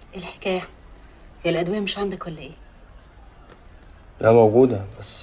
ايه الحكايه هي الادويه مش عندك ولا ايه لا موجودة بس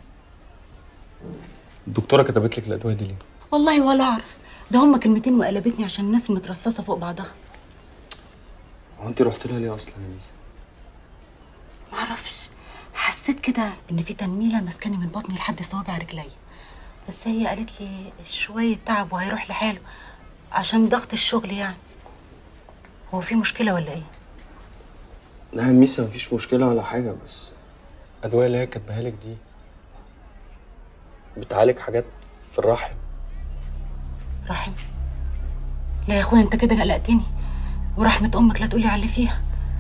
الدكتورة كتبت لك الأدوية دي ليه؟ والله ولا اعرف ده هما كلمتين وقلبتني عشان الناس مترصصه فوق بعضها هو أنت رحت لها ليه أصلا يا ميس؟ معرفش حسيت كده ان في تنميله ماسكاني من بطني لحد صوابع رجلي بس هي قالت لي شويه تعب وهيروح لحاله عشان ضغط الشغل يعني هو في مشكله ولا ايه لا يا ميس مفيش مشكلة ولا حاجة بس الأدوية اللي هي كاتباها لك دي بتعالج حاجات في الرحم رحم لا يا اخويا انت كده قلقتني ورحمه امك لا تقولي على اللي فيها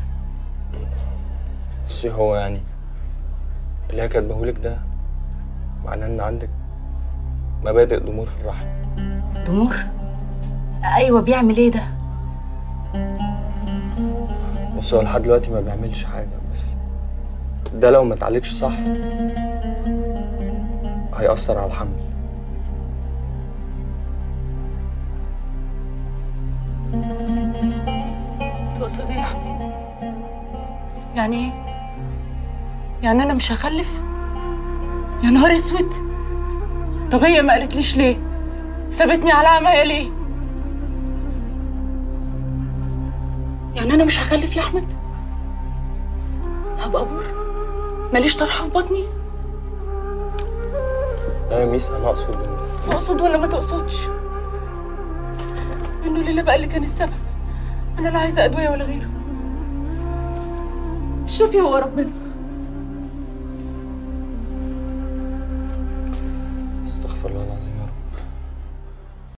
بصي هو يعني اللي هي كاتباه لك ده معناه إن عندك مبادئ ضمور في الرحم ضمور ايوه بيعمل ايه ده بص هو لحد دلوقتي ما بيعملش حاجة بس ده لو ما اتعالجش صح هيأثر على الحمل تقصد ايه يا احمد يعني ايه يعني انا مش هخلف يا نهار اسود طب هي ما قالتليش ليه سابتني على عماية ليه يعني انا مش هخلف يا احمد هبقى بر ماليش طرحه في بطني لا يا ميس أنا أقصد إن تقصد ولا ما تقصدش انه ليلى بقى اللي كان السبب انا لا عايزه ادويه ولا غيره شوفي هو ربنا